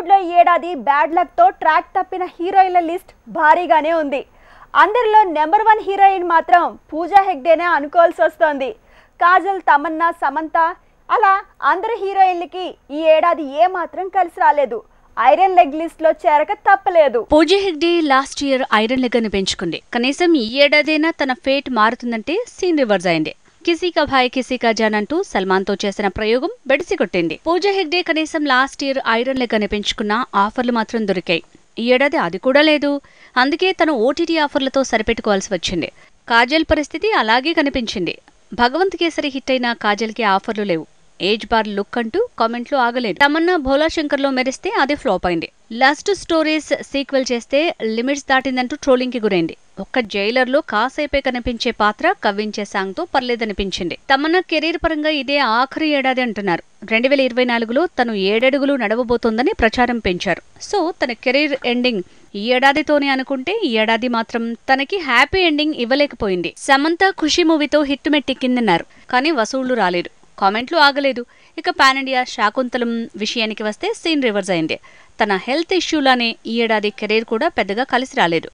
టాలీవుడ్ లో ఏడాది bad luck తో ట్రాక్ తప్పిన హీరోయిన్ల లిస్ట్ భారీగానే ఉంది అందరిలో నెంబర్ వన్ హీరోయిన్ మాత్రం పూజా హెగ్డేనే అనుకోవాల్సి వస్తోంది కాజల్ తమన్నా సమంత అలా అందరు హీరోయిన్లకి ఈ ఏడాది ఏ మాత్రం కలిసి రాలేదు ఐరన్ లెగ్ లిస్ట్ లో చేరక తప్పలేదు Pooja Hegde last year iron leg ని పెంచుకుంది కనీసం ఈ ఏడాదైనా తన ఫేట్ మారుతుందంటే సీన్ రివర్స్ అయింది కిసీకా భాయ్ కిసీకా జాన్ అంటూ సల్మాన్ తో చేసిన ప్రయోగం బెడిసి కొట్టింది పూజ హెగ్డే కనీసం లాస్ట్ ఇయర్ ఐరన్ లెగ్ అని పెంచుకున్న ఆఫర్లు మాత్రం దొరికాయి ఈ ఏడాది అది కూడా లేదు అందుకే తను ఓటీటీ ఆఫర్లతో సరిపెట్టుకోవాల్సి వచ్చింది కాజల్ పరిస్థితి అలాగే కనిపించింది భగవంత్ కేసరి హిట్ అయిన కాజల్కి ఆఫర్లు లేవు ఏజ్ బార్ లుక్ అంటూ కామెంట్లు ఆగలేదు తమన్నా భోలా శంకర్ లో మెరిస్తే అది ఫ్లాప్ అయింది లాస్ట్ స్టోరీస్ సీక్వెల్ చేస్తే లిమిట్స్ దాటిందంటూ ట్రోలింగ్ కి గురైంది ఒక్క జైలర్ లో కాసేపే కనిపించే పాత్ర కవ్వించే సాంగ్ తో పర్లేదనిపించింది తమన్నా కెరీర్ పరంగా ఇదే ఆఖరి ఏడాది అంటున్నారు రెండు వేల ఇరవై నాలుగులో తను ఏడడుగులు నడవబోతోందని ప్రచారం పెంచారు సో తన కెరీర్ ఎండింగ్ ఈ ఏడాదితోనే అనుకుంటే ఈ ఏడాది మాత్రం తనకి హ్యాపీ ఎండింగ్ ఇవ్వలేకపోయింది సమంత ఖుషి మూవీతో హిట్ మెట్టెక్కిందన్నారు కానీ వసూళ్లు రాలేదు కామెంట్లు ఆగలేదు ఇక పాన్ ఇండియా శాకుంతలం విషయానికి వస్తే సీన్ రివర్స్ అయింది తన హెల్త్ ఇష్యూలానే ఈ ఏడాది కెరీర్ కూడా పెద్దగా కలిసి రాలేదు